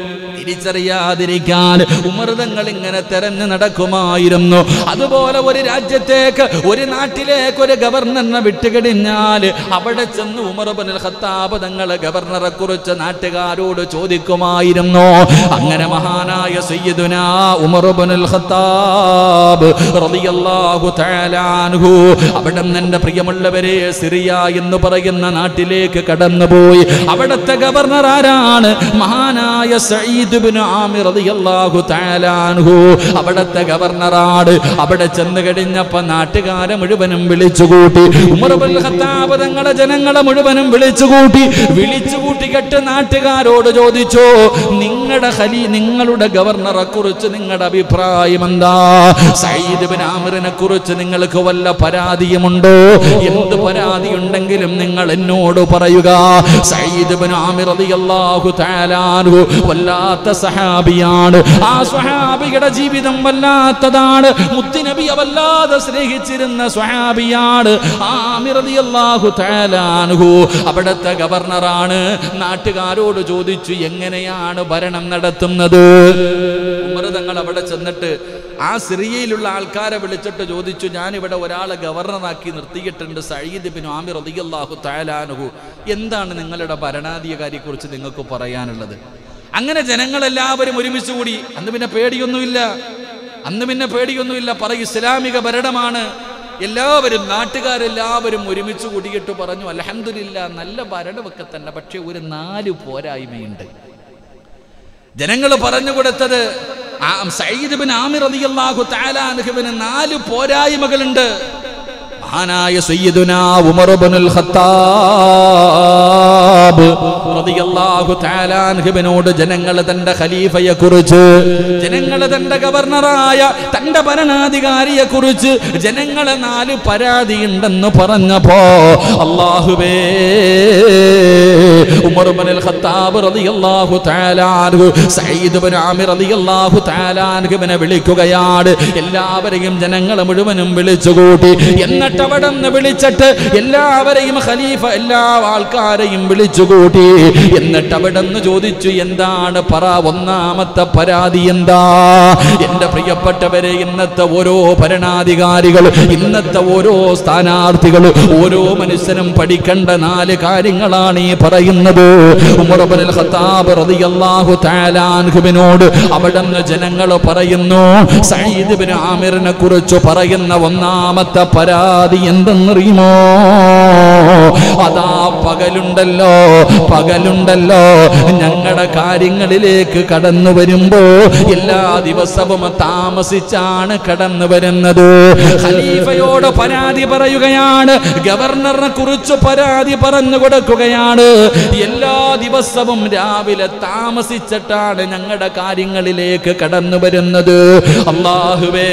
തിരിച്ചറിയാതിരിക്കാൻ ഉമർതങ്ങൾ ഇങ്ങനെ തെരഞ്ഞു നടക്കുമായിരുന്നു അതുപോലെ ഒരു രാജ്യത്തേക്ക് ഒരു നാട്ടിലേക്ക് ഒരു ഗവർണറിനെ വിട്ടുകഴിഞ്ഞാൽ അവിടെ ചെന്ന് ഉമർബനുൽ ഖത്താബ് തങ്ങളെ ഗവർണറെ കുറിച്ച് നാട്ടുകാരോട് ചോദിക്കുമായിരുന്നു അങ്ങനെ മഹാനായ സയ്യിദുന ഉമർബനുൽ ഖത്താബ് റളിയല്ലാഹു തആല അൻഹു അവിടെ നിന്ന് എൻ്റെ പ്രിയമുള്ളവരെ സിറിയ എന്ന് പറയുന്ന നാട്ടിലേക്ക് കടന്നുപോയി അവിടുത്തെ ഗവർണർ ആരാണ് മഹാനായ സയ്യിദ് ഇബ്നു ആമിർ റളിയല്ലാഹു തആല അൻഹു അവിടുത്തെ ഗവർണറാണ് അവിടെ ചെന്ന് കഴിഞ്ഞപ്പോ നാട്ടുകാരെ മുഴുവനും വിളിച്ചുകൂട്ടി ഉമർ ഇബ്നുൽ ഖത്താബ് തങ്ങളെ ജനങ്ങളെ മുഴുവനും വിളിച്ചുകൂട്ടി വിളിച്ചുകൂട്ടി കെട്ട് നാട്ടുകാരോട് ചോദിച്ചു നിങ്ങളുടെ ഖലി നിങ്ങളുടെ ഗവർണറെ കുറിച്ച് നിങ്ങളുടെ അഭിപ്രായം എന്താ സയ്യിദ് ബിൻ ആമിറിനെ കുറിച്ച് നിങ്ങൾക്ക് വല്ല പരാതിയുമുണ്ടോ എന്ത് പരാതി ഉണ്ടെങ്കിലും നിങ്ങൾ എന്നോട് പറയുക സയ്യിദ് ബിൻ ആമിർ റളിയല്ലാഹു തആല അൻഹു വല്ലാത്ത സഹാബിയാണ് ആ സ്വഹാബിയുടെ ജീവിതം വല്ലാത്തതാണ് മുത്തുനബിയെ വല്ലാതെ സ്നേഹിച്ചിരുന്ന സ്വഹാബിയാണ് ആമിർ റളിയല്ലാഹു തആല അൻഹു അവിടുത്തെ ഗവർണറാണ് നാട്ടുകാരോട് ചോദിച്ചു എങ്ങനെയാണ് ഭരണം നടത്തുന്നത് ഉമർ തങ്ങൾ അവിടെ ചെന്നിട്ട് ആ സിറിയയിലുള്ള ആൾക്കാരെ വിളിച്ചിട്ട് ചോദിച്ചു ഞാൻ ഇവിടെ ഒരാളെ ഗവർണറാക്കി നിർത്തിയിട്ടുണ്ട് സയ്യിദ് ബിൻ ആമിർ റളിയല്ലാഹു തആല അൻഹു എന്താണ് നിങ്ങളുടെ ഭരണാധികാരിയെക്കുറിച്ച് നിങ്ങൾക്ക് പറയാനുള്ളത് അങ്ങനെ ജനങ്ങളെല്ലാവരും ഒരുമിച്ച് കൂടി അന്ന് പിന്നെ പേടിയൊന്നുമില്ല അന്ന് പിന്നെ പേടിയൊന്നുമില്ല പറ ഇസ്ലാമിക ഭരണമാണ് എല്ലാവരും നാട്ടുകാരെല്ലാവരും ഒരുമിച്ച് കൂടിയിട്ട് പറഞ്ഞു അലഹമില്ല നല്ല ഭരണമൊക്കെ തന്നെ പക്ഷെ ഒരു നാല് പോരായ്മയുണ്ട് ജനങ്ങൾ പറഞ്ഞു കൊടുത്തത് ആ സയ്യിദ് ബിൻ ആമിർ റളിയല്ലാഹു തആല അൻഹുവിന് നാല് പോരായ്മകളുണ്ട് മഹാനായ സയ്യിദുന ഉമർ ഇബ്നുൽ ഖത്താബ് റളിയല്ലാഹു തആല അൻഹുവിനോട് ജനങ്ങൾ തന്റെ ഖലീഫയെ കുറിച്ച് ജനങ്ങൾ തന്റെ ഗവർണറായ തന്റെ ഭരണാധികാരിയെ കുറിച്ച് ജനങ്ങളെ നാല് പരാതി ഉണ്ടെന്ന് പറഞ്ഞപ്പോ അള്ളാഹുവേ ഉമർ ഇബ്നുൽ ഖത്താബ് റളിയല്ലാഹു തആല അൻഹു സയ്യിദ് ഇബ്നു ആമിർ റളിയല്ലാഹു തആല അൻഹുവിനെ വിളിക്കുകയാണ് എല്ലാവരെയും ജനങ്ങളെ മുഴുവനും വിളിച്ചുകൂട്ടി എന്നിട്ട് അവിടെ നിന്ന് വിളിച്ചിട്ട് എല്ലാവരെയും ഖലീഫ എല്ലാ ആൾക്കാരെയും വിളിച്ചുകൂട്ടി എന്നിട്ട് അവിടെ നിന്ന് ചോദിച്ചു എന്താണ് പറ ഒന്നാമത്തെ പരാതി എന്താ എന്റെ പ്രിയപ്പെട്ടവരെ ഇന്നത്തെ ഓരോ ഭരണാധികാരികൾ ഇന്നത്തെ ഓരോ സ്ഥാനാർത്ഥികൾ ഓരോ മനുഷ്യനും പഠിക്കേണ്ട നാല് കാര്യങ്ങളാണ് ഈ പറയുന്നത് ഉമർ ഇബ്നുൽ ഖത്താബ് റളിയല്ലാഹു തആല അൻഹുവിനോട് അവിടുന്ന് ജനങ്ങൾ പറയുന്നു സയ്യിദ് ഇബ്നു ആമിറിനെ കുറിച്ച് പറയുന്ന ഒന്നാമത്തെ പരാതി എന്തെന്നറിയുമോ അതാ പകലുണ്ടല്ലോ പകലുണ്ടല്ലോ ഞങ്ങളുടെ കാര്യങ്ങളിലേക്ക് കടന്നു വരുമ്പോ എല്ലാ ദിവസവും താമസിച്ചാണ് കടന്നു വരുന്നത് ഖലീഫയോട് പരാതി പറയുകയാണ് ഗവർണറിനെ കുറിച്ച് പരാതി പറഞ്ഞു കൊടുക്കുകയാണ് എല്ലാ ദിവസവും രാവിലെ താമസിച്ചിട്ടാണ് ഞങ്ങളുടെ കാര്യങ്ങളിലേക്ക് കടന്നു വരുന്നത് അള്ളാഹുവേ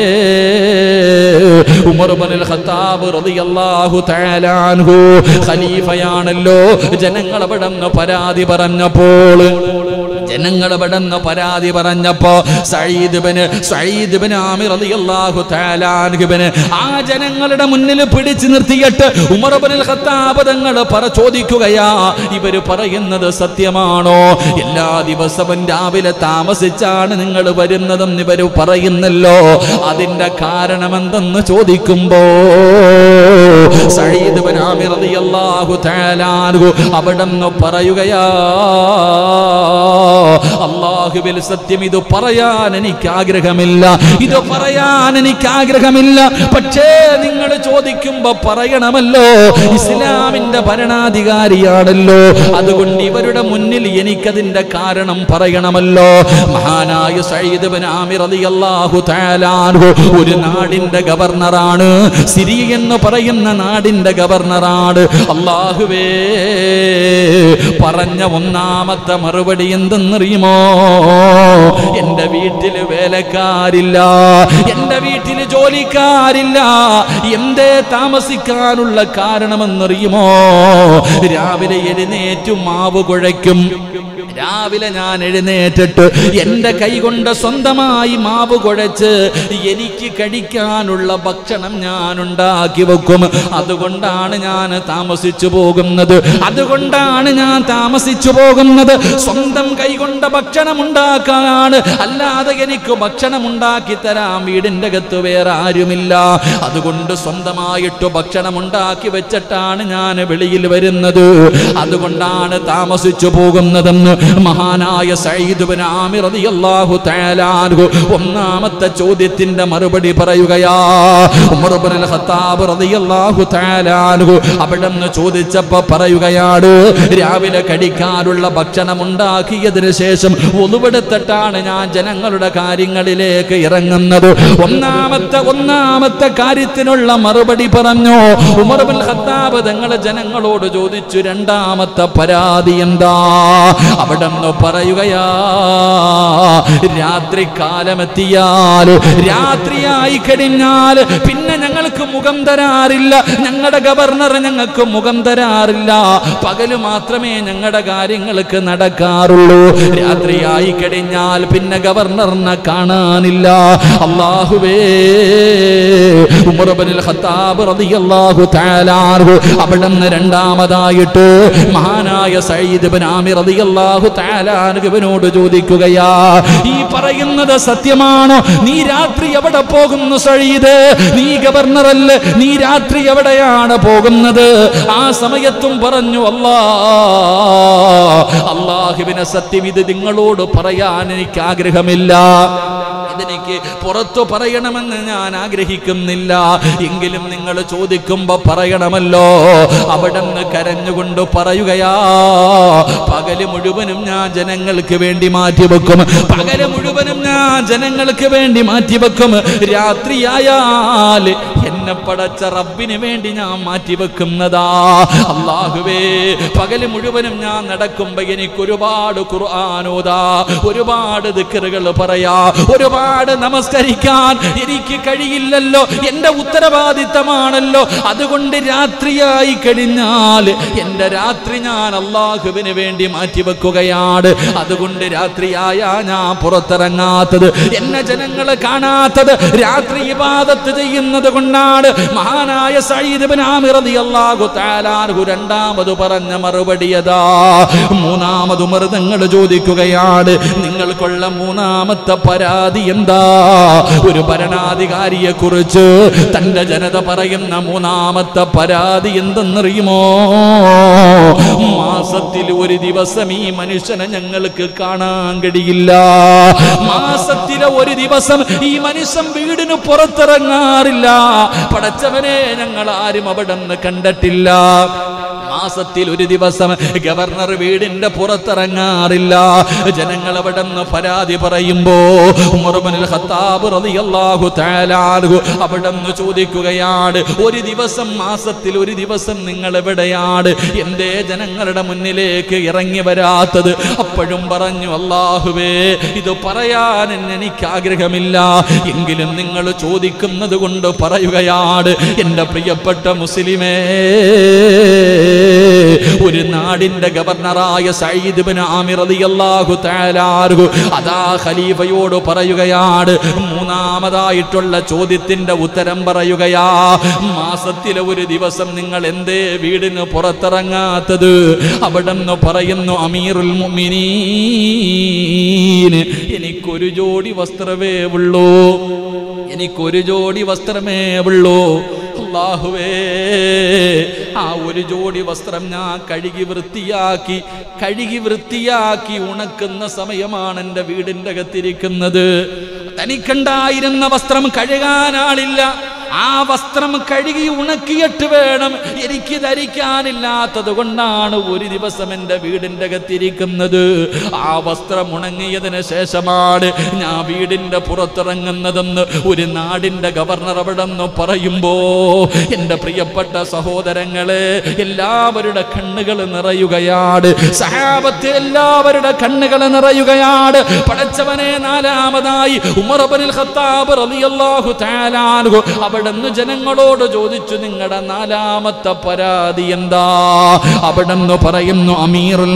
ഉമർ ഇബ്നുൽ ഖത്താബ് റളിയല്ലാഹു തആല അൻഹു ഖലീഫയാണല്ലോ ജനങ്ങൾ അവിടെ നിന്ന് പരാതി പറഞ്ഞപ്പോൾ ജനങ്ങൾ അവിടെ നിന്ന് പരാതി പറഞ്ഞപ്പോ സയ്യിദ് ഇബ്നു സയ്യിദ് ഇബ്നു ആമിർ റളിയല്ലാഹു തആല അൻഹുവിന് ആ ജനങ്ങളുടെ മുന്നിൽ പിടിച്ചു നിർത്തിയിട്ട് ഉമർ ഇബ്നുൽ ഖത്താബ് തങ്ങൾ പറ ചോദിക്കുകയാ ഇവര് പറയുന്നത് സത്യമാണോ എല്ലാ ദിവസവും രാവിലെ താമസിച്ചാണ് നിങ്ങൾ വരുന്നതെന്ന് ഇവര് പറയുന്നല്ലോ അതിന്റെ കാരണം എന്തെന്ന് ചോദിക്കുമ്പോ സയ്യിദ് ഇബ്നു ആമിർ റളിയല്ലാഹു തആല അൻഹു അവിടെ നിന്ന് പറയുകയാ അള്ളാഹുവിൽ സത്യം ഇത് പറയാൻ എനിക്ക് ആഗ്രഹമില്ല ഇത് പറയാൻ എനിക്ക് ആഗ്രഹമില്ല പക്ഷേ നിങ്ങൾ ചോദിക്കുമ്പോ പറയണമല്ലോ ഇസ്ലാമിന്റെ ഭരണാധികാരിയാണല്ലോ അതുകൊണ്ട് ഇവരുടെ മുന്നിൽ എനിക്കതിന്റെ കാരണം പറയണമല്ലോ മഹാനായ സയ്യിദ് ബിൻ ആമിർ റളിയല്ലാഹു തആല അൻഹു ഒരു നാടിന്റെ ഗവർണറാണ് സിറിയ എന്ന് പറയുന്ന നാടിന്റെ ഗവർണറാണ് അള്ളാഹുവേ പറഞ്ഞ ഒന്നാമത്തെ മറുപടി എന്തെന്നറിയുമോ എന്റെ വീട്ടിൽ വേലക്കാരില്ല എന്റെ വീട്ടിൽ ജോലിക്കാരില്ല എന്തേ താമസിക്കാനുള്ള കാരണമെന്നറിയുമോ രാവിലെ എഴുന്നേറ്റു മാവ് കുഴയ്ക്കും രാവിലെ ഞാൻ എഴുന്നേറ്റിട്ട് എന്റെ കൈകൊണ്ട് സ്വന്തമായി മാവ് കുഴച്ച് എനിക്ക് കഴിക്കാനുള്ള ഭക്ഷണം ഞാൻ ഉണ്ടാക്കി വെക്കും അതുകൊണ്ടാണ് ഞാൻ താമസിച്ചു പോകുന്നത് അതുകൊണ്ടാണ് ഞാൻ താമസിച്ചു പോകുന്നത് സ്വന്തം കൈകൊണ്ട് ഭക്ഷണം ഉണ്ടാക്കാനാണ് അല്ലാതെ എനിക്ക് ഭക്ഷണം ഉണ്ടാക്കി തരാൻ വീടിന്റെ അകത്ത് വേറെ ആരുമില്ല അതുകൊണ്ട് സ്വന്തമായിട്ട് ഭക്ഷണം ഉണ്ടാക്കി വെച്ചിട്ടാണ് ഞാൻ വെളിയിൽ വരുന്നത് അതുകൊണ്ടാണ് താമസിച്ചു പോകുന്നതെന്ന് മഹാനായ സയ്യിദ് ബിൻ ആമിർ റളിയല്ലാഹു തആല അൻഹു ഒന്നാമത്തെ ചോദ്യത്തിന്റെ മറുപടി പറയുകയാ ഉമർ ബിൻ അൽ ഖത്താബ് റളിയല്ലാഹു തആല അൻഹു അവിടുന്ന് ചോദിച്ചപ്പോ പറയുകയാണ് രാവിലെ കഴിക്കാനുള്ള ഭക്ഷണം ഉണ്ടാക്കിയതിനു ശേഷം ഒന്നുപെടുത്തിട്ടാണ് ഞാൻ ജനങ്ങളുടെ കാര്യങ്ങളിലേക്ക് ഇറങ്ങുന്നത് ഒന്നാമത്തെ ഒന്നാമത്തെ കാര്യത്തിനുള്ള മറുപടി പറഞ്ഞു ഉമർ ബിൻ ഖത്താബ് തങ്ങൾ ജനങ്ങളോട് ചോദിച്ചു രണ്ടാമത്തെ പരാതി എന്താ അവിടെ നിന്ന് പറയുകയാ രാത്രി കാലമെത്തിയാൽ രാത്രിയായി കഴിഞ്ഞാൽ പിന്നെ ഞങ്ങൾക്ക് മുഖം തരാറില്ല ഞങ്ങളുടെ ഗവർണർ ഞങ്ങൾക്ക് മുഖം തരാറില്ല പകല് മാത്രമേ ഞങ്ങളുടെ കാര്യങ്ങൾക്ക് നടക്കാറുള്ളൂ രാത്രിയായി കഴിഞ്ഞാൽ പിന്നെ ഗവർണറിനെ കാണാനില്ല അള്ളാഹുവേ ഉമർബനിൽ ഖത്താബ് റളിയല്ലാഹു തആല അൻഹു അവിടുന്ന് രണ്ടാമതായിട്ട് മഹാനായ സയ്യിദ് ഇബ്നു ആമിർ റളിയല്ലാഹു തആല അൻഹു ഇവനോട് ചോദിക്കുകയാ ഈ പറയുന്നത് സത്യമാണോ നീ രാത്രി എവിടെ പോകുന്നു സയ്യിദ് നീ ഗവർണറല്ലേ നീ രാത്രി എവിടെയാണ് പോകുന്നത് ആ സമയത്തും പറഞ്ഞു അല്ലാ അള്ളാഹുവിനെ സത്യം ഇത് നിങ്ങളോട് പറയാൻ എനിക്ക് ആഗ്രഹമില്ല ഇതെനിക്ക് പുറത്തു പറയണമെന്ന് ഞാൻ ആഗ്രഹിക്കുന്നില്ല എങ്കിലും നിങ്ങൾ ചോദിക്കുമ്പോ പറയണമല്ലോ അവിടെ നിന്ന് കരഞ്ഞുകൊണ്ട് പറയുകയാ പകല് മുഴുവനും ഞാൻ ജനങ്ങൾക്ക് വേണ്ടി മാറ്റിവെക്കും പകല് മുഴുവനും ഞാൻ ജനങ്ങൾക്ക് വേണ്ടി മാറ്റിവെക്കും രാത്രിയായാൽ എന്നെ പടച്ച റബ്ബിന് വേണ്ടി ഞാൻ മാറ്റിവെക്കുന്നതാ അള്ളാഹുവേ പകല് മുഴുവനും ഞാൻ നടക്കുമ്പോ എനിക്ക് ഒരുപാട് ഖുർആാനോദാ ഒരുപാട് ദിക്കറുകൾ പറയാ ഒരുപാട് നമസ്കരിക്കാൻ എനിക്ക് കഴിയില്ലല്ലോ എന്റെ ഉത്തരവാദിത്തമാണല്ലോ അതുകൊണ്ട് രാത്രിയായി കഴിഞ്ഞാൽ എന്റെ രാത്രി ഞാൻ അള്ളാഹുവിന് വേണ്ടി മാറ്റിവെക്കുകയാണ് അതുകൊണ്ട് രാത്രിയായ ഞാൻ പുറത്തിറങ്ങാത്തത് എന്നെ ജനങ്ങളെ കാണാത്തത് രാത്രി ഇബാദത്ത് ചെയ്യുന്നത് കൊണ്ടാണ് മഹാനായ സയ്യിദ് ഇബ്നു ആമിർ റളിയല്ലാഹു തആല അൻഹു രണ്ടാമത് പറഞ്ഞ മറുപടി അതാ മൂന്നാമത് മൃതങ്ങൾ ചോദിക്കുകയാണ് നിങ്ങൾക്കുള്ള മൂന്നാമത്തെ പരാതി എന്താ ഒരു ഭരണാധികാരിയെ കുറിച്ച് തന്റെ ജനത പറയുന്ന മൂന്നാമത്തെ പരാതി എന്തെന്നറിയുമോ മാസത്തിൽ ഒരു ദിവസം ഈ മനുഷ്യനെ ഞങ്ങൾക്ക് കാണാൻ കഴിയില്ല മാസത്തിലെ ഒരു ദിവസം ഈ മനുഷ്യൻ വീടിന് പുറത്തിറങ്ങാറില്ല പടച്ചവനെ ഞങ്ങൾ ആരും അവിടെ നിന്ന് കണ്ടിട്ടില്ല മാസത്തിൽ ഒരു ദിവസം ഗവർണർ വീടിന്റെ പുറത്തിറങ്ങാറില്ല ജനങ്ങൾ അവിടെ നിന്ന് പരാതി പറയുമ്പോ ഉമർബനുൽ ഖത്താബ് റളിയല്ലാഹു തആല അൻഹു അവിടെ നിന്ന് ചോദിക്കുകയാണ് ഒരു ദിവസം മാസത്തിൽ ഒരു ദിവസം നിങ്ങൾ എവിടെയാണ് എന്തേ ജനങ്ങളുടെ മുന്നിലേക്ക് ഇറങ്ങി വരാത്തത് അപ്പോഴും പറഞ്ഞു അള്ളാഹുവേ ഇത് പറയാൻ എനിക്ക് ആഗ്രഹമില്ല എങ്കിലും നിങ്ങൾ ചോദിക്കുന്നത് കൊണ്ട് പറയുകയാണ് എൻ്റെ പ്രിയപ്പെട്ട മുസ്ലിമേ ഒരു നാടിന്റെ ഗവർണറായ സയ്യിദ് ഇബ്നു ആമിർ റളിയല്ലാഹു തആല അൻഹു അതാ ഖലീഫയോട് പറയുകയാണ് മൂന്നാമതായിട്ടുള്ള ചോദ്യത്തിന്റെ ഉത്തരം പറയുകയാ മാസത്തിലെ ഒരു ദിവസം നിങ്ങൾ എന്തേ വീടിന് പുറത്തിറങ്ങാത്തത് അവിടെ നിന്ന് പറയുന്നു അമീറുൽ മുഅ്മിനീൻ എനിക്കൊരു ജോഡി വസ്ത്രമേ ഉള്ളൂ എനിക്കൊരു ജോഡി വസ്ത്രമേ ഉള്ളൂ അള്ളാഹുവേ ആ ഒരു ജോഡി വസ്ത്രം ഞാൻ കഴുകി വൃത്തിയാക്കി കഴുകി വൃത്തിയാക്കി ഉണക്കുന്ന സമയമാണ് എൻ്റെ വീടിൻ്റെ അകത്തിരിക്കുന്നത് തനിക്കുണ്ടായിരുന്ന വസ്ത്രം കഴുകാൻ ആളില്ല ആ വസ്ത്രം കഴുകി ഉണക്കിയിട്ട് വേണം എനിക്ക് ധരിക്കാനില്ലാത്തത് കൊണ്ടാണ് ഒരു ദിവസം എൻ്റെ വീടിൻ്റെ അകത്തിരിക്കുന്നത് ആ വസ്ത്രം ഉണങ്ങിയതിന് ശേഷമാണ് ഞാൻ വീടിൻ്റെ പുറത്തിറങ്ങുന്നതെന്ന് ഒരു നാടിൻ്റെ ഗവർണർ അവിടെ നിന്ന് പറയുമ്പോ എൻ്റെ പ്രിയപ്പെട്ട സഹോദരങ്ങളെ എല്ലാവരുടെ കണ്ണുകൾ നിറയുകയാണ് സഹാബത്ത് എല്ലാവരുടെ കണ്ണുകൾ നിറയുകയാണ് പടച്ചവനെ നാലാമതായി ഉമർബനിൽ ഖത്താബ് റളിയല്ലാഹു തആല അൻഹു അവിടുന്ന് ജനങ്ങളോട് ചോദിച്ചു നിങ്ങളുടെ നാലാമത്തെ പരാതി എന്താ അവിടുന്ന് പറയുന്നു അമീറുൽ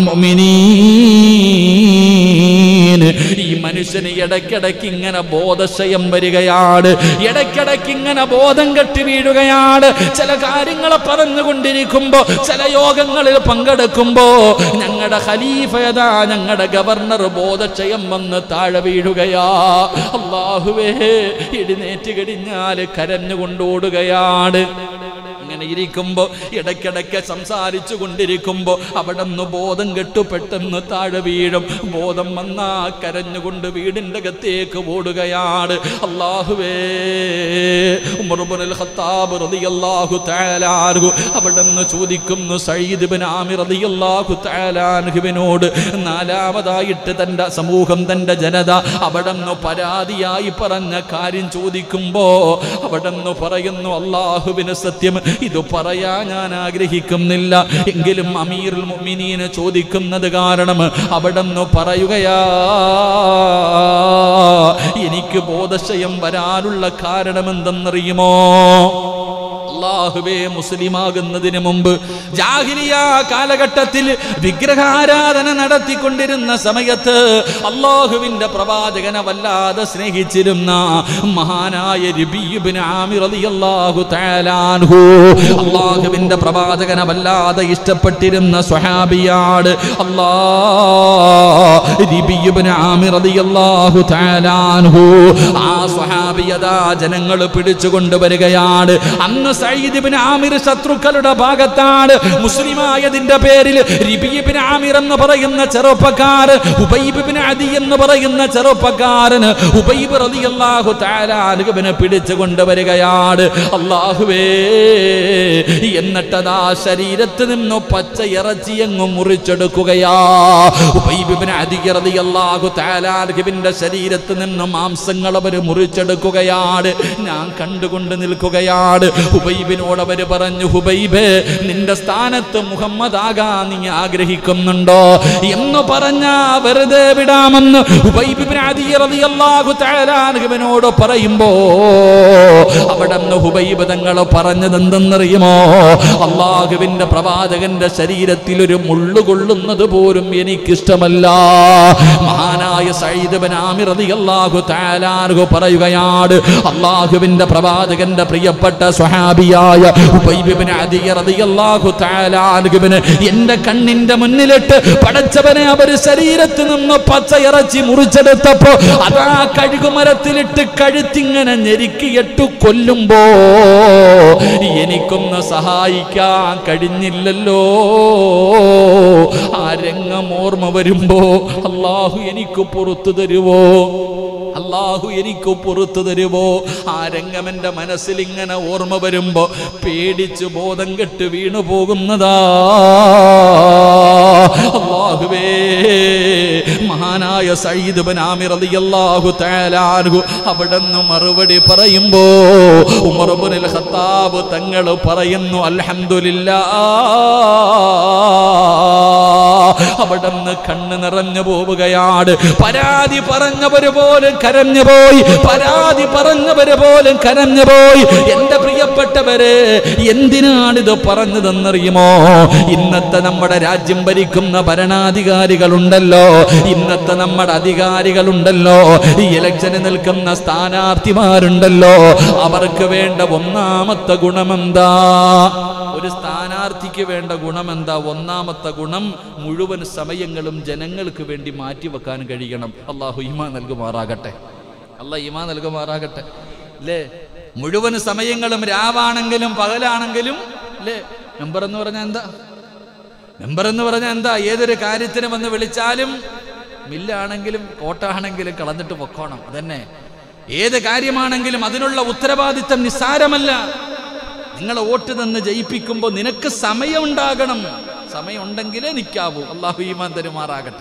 മുഅ്മിനീൻ ഈ മനുഷ്യന് ഇടയ്ക്കിടയ്ക്ക് ഇങ്ങനെ ബോധക്ഷയം വരികയാണ് ഇടയ്ക്കിടയ്ക്ക് ഇങ്ങനെ ബോധം കെട്ടി വീഴുകയാണ് ചില കാര്യങ്ങൾ പറഞ്ഞുകൊണ്ടിരിക്കുമ്പോ ചില യോഗങ്ങളിൽ പങ്കെടുക്കുമ്പോ ഞങ്ങളുടെ ഖലീഫയതാ ഞങ്ങളുടെ ഗവർണർ ബോധക്ഷയം വന്ന് താഴെ വീഴുകയാ അള്ളാഹുവേ എഴുന്നേറ്റ് കഴിഞ്ഞാൽ കരഞ്ഞുകൊണ്ടോടുകയാണ് അങ്ങനെ ഇരിക്കുമ്പോ ഇടയ്ക്കിടയ്ക്ക് സംസാരിച്ചു കൊണ്ടിരിക്കുമ്പോ അവിടെ നിന്ന് ബോധം കെട്ടു പെട്ടെന്ന് താഴെ വീഴും ബോധം വന്നാ കരഞ്ഞുകൊണ്ട് വീടിന്റെ അകത്തേക്ക് ഓടുകയാണ് അള്ളാഹുവേ ഉമർബുൽ ഖത്താബ് റളിയല്ലാഹു തആല അൻഹു അവിടെ നിന്ന് ചോദിക്കുന്നു സയ്യിദ് ഇബ്നു ആമിർ റളിയല്ലാഹു തആല അൻഹുവിനോട് നാലാമതായിട്ട് തന്റെ സമൂഹം തന്റെ ജനത അവിടെ നിന്ന് പരാതിയായി പറഞ്ഞ കാര്യം ചോദിക്കുമ്പോ അവിടെ നിന്ന് പറയുന്നു അള്ളാഹുവിന് സത്യം ഇത് പറയാ ഞാൻ ആഗ്രഹിക്കുന്നില്ല എങ്കിലും അമീറുൽ മുഅ്മിനീന് ചോദിക്കുന്നത് കാരണം അവിടെ നിന്ന് പറയുകയാ എനിക്ക് ബോധശയം വരാനുള്ള കാരണം എന്തെന്നറിയുമോ അള്ളാഹുവേ മുസ്ലിമാകുന്നതിന് മുമ്പ് ജാഹിലിയ കാലഘട്ടത്തിൽ വിഗ്രഹാരാധന നടത്തിക്കൊണ്ടിരുന്ന സമയത്ത് അള്ളാഹുവിന്റെ പ്രവാചകനെ വല്ലാതെ സ്നേഹിച്ചിരുന്ന മഹാനായ രബീബിന് ആമിർ റളിയല്ലാഹു തആല അൻഹു അള്ളാഹുവിന്റെ പ്രവാചകനെ വല്ലാതെ ഇഷ്ടപ്പെട്ടിരുന്ന സ്വഹാബിയാണ് അല്ലാ രബീബിന് ആമിർ റളിയല്ലാഹു തആല അൻഹു ആ സ്വഹാബിയതാ ജനങ്ങൾ പിടിച്ചു കൊണ്ടുവരികയാണ് അന്ന് സയ്യിദ് ഇബ്നു ആമിർ ശത്രുക്കളുടെ ഭാഗത്താണ് മുസ്ലിമായതിന്റെ പേരിൽ റിബിബിൻ ആമിർ എന്ന് പറയുന്ന ചെറുപ്പക്കാരൻ ഉബൈബ് ഇബ്നു അദി എന്ന് പറയുന്ന ചെറുപ്പക്കാരന് ഉബൈബ് റളിയല്ലാഹു തആല അനുഗമനെ പിടിച്ചു കൊണ്ടുവരികയാണ് അള്ളാഹുവേ എന്നിട്ടതാ ശരീരത്ത് നിന്ന് പച്ച ഇറച്ചി അങ്ങ് മുറിച്ചെടുക്കുകയാ ഉബൈബ് ഇബ്നു അദി റളിയല്ലാഹു തആല അനുഗമിന്റെ ശരീരത്ത് നിന്ന് മാംസങ്ങൾ അവർ മുറിച്ചെടുക്കുകയാണ് ഞാൻ കണ്ടുകൊണ്ട് നിൽക്കുകയാണ് ഹുബൈബിനോട് അവര് പറഞ്ഞു ഹുബൈബേ നിന്റെ സ്ഥാനത്ത് മുഹമ്മദ് ആകാൻ നീ ആഗ്രഹിക്കുന്നുണ്ടോ എന്ന് പറഞ്ഞ വെറുതെ വിടാമെന്ന് ഹുബൈബിബിൻ അദി റളിയല്ലാഹു തആല അൻഹുവിനോട് പറയുമ്പോ അവിടെ നിന്ന് ഹുബൈബ് തങ്ങൾ പറഞ്ഞത് എന്തെന്നറിയുമോ അള്ളാഹുവിന്റെ പ്രവാചകന്റെ ശരീരത്തിൽ ഒരു മുള്ളു കൊള്ളുന്നത് പോലും എനിക്കിഷ്ടമല്ല മഹാനായ സയ്യിദ് ബിൻ ആമിർ റളിയല്ലാഹു തആല അൻഹു പറയുകയാണ് അള്ളാഹുവിന്റെ പ്രവാചകന്റെ പ്രിയപ്പെട്ട സ്വഹാബിയായ ഉബൈബ് ഇബ്നു അദി റളിയല്ലാഹു തആല അൻഹുവിന് എന്റെ കണ്ണിന്റെ മുന്നിലിട്ട് പടച്ചവനെ അവർ ശരീരത്ത് നിന്ന് പച്ച ഇറച്ചി മുറിച്ചെടുത്തപ്പോ അതാ കഴുകുമരത്തിലിട്ട് കഴുത്തിങ്ങനെ ഞെരുക്കിയിട്ട് കൊല്ലുമ്പോ എനിക്കൊന്ന് സഹായിക്കാൻ കഴിഞ്ഞില്ലല്ലോ ആ രംഗം ഓർമ്മ വരുമ്പോ അള്ളാഹു എനിക്ക് പുറത്തു തരുവോ അള്ളാഹു എനിക്ക് പുറത്തു തരുവോ ആ രംഗം എൻ്റെ മനസ്സിൽ ഇങ്ങനെ ഓർമ്മ വരുമ്പോ പേടിച്ച് ബോധം കെട്ട് വീണു പോകുന്നതാ അള്ളാഹുവേ മഹാനായ സയ്യിദ് ബൻ ആമിർ റളിയല്ലാഹു തആല അൻഹു അവിടുന്ന് മറുപടി പറയുമ്പോ ഉമർ ഇബ്നുൽ ഖത്താബ് തങ്ങൾ പറയുന്നു അൽഹംദുലില്ലാ അവിടുന്ന് കണ്ണ് നിറഞ്ഞു പോവുകയാണ് പരാതി പറഞ്ഞവര് പോലും കരഞ്ഞു പോയി പരാതി പറഞ്ഞവര് പോലും കരഞ്ഞു പോയി എന്റെ പ്രിയപ്പെട്ടവരെ എന്തിനാണിത് പറഞ്ഞതെന്നറിയുമോ ഇന്നത്തെ നമ്മുടെ രാജ്യം ഭരിക്കുന്ന ഭരണാധികാരികളുണ്ടല്ലോ ഇന്നത്തെ നമ്മുടെ അധികാരികളുണ്ടല്ലോ ഈ ഇലക്ഷന് നിൽക്കുന്ന സ്ഥാനാർത്ഥിമാരുണ്ടല്ലോ അവർക്ക് വേണ്ട ഒന്നാമത്തെ ഗുണമെന്താ ഒരു സ്ഥാനാർത്ഥിക്ക് വേണ്ട ഗുണം എന്താ ഒന്നാമത്തെ ഗുണം മുഴുവൻ സമയങ്ങളും ജനങ്ങൾക്ക് വേണ്ടി മാറ്റിവെക്കാൻ കഴിയണം അള്ളാഹു ഈമാ നൽകുമാറാകട്ടെ അള്ളാഹ് ഈമാ നൽകുമാറാകട്ടെ അല്ലേ മുഴുവൻ സമയങ്ങളും രാവാണെങ്കിലും പകലാണെങ്കിലും അല്ലേ മെമ്പർ എന്ന് പറഞ്ഞാൽ എന്താ മെമ്പർ എന്ന് പറഞ്ഞാൽ എന്താ ഏതൊരു കാര്യത്തിന് വന്ന് വിളിച്ചാലും മില്ലാണെങ്കിലും കോട്ടാണെങ്കിലും കളഞ്ഞിട്ട് പൊക്കോണം അതന്നെ ഏത് കാര്യമാണെങ്കിലും അതിനുള്ള ഉത്തരവാദിത്തം നിസ്സാരമല്ല നിങ്ങളെ വോട്ട് തന്ന് ജയിപ്പിക്കുമ്പോൾ നിനക്ക് സമയമുണ്ടാകണം സമയമുണ്ടെങ്കിലേ നിൽക്കാവൂ അള്ളാഹു ഈമാൻ തരുമാറാകട്ടെ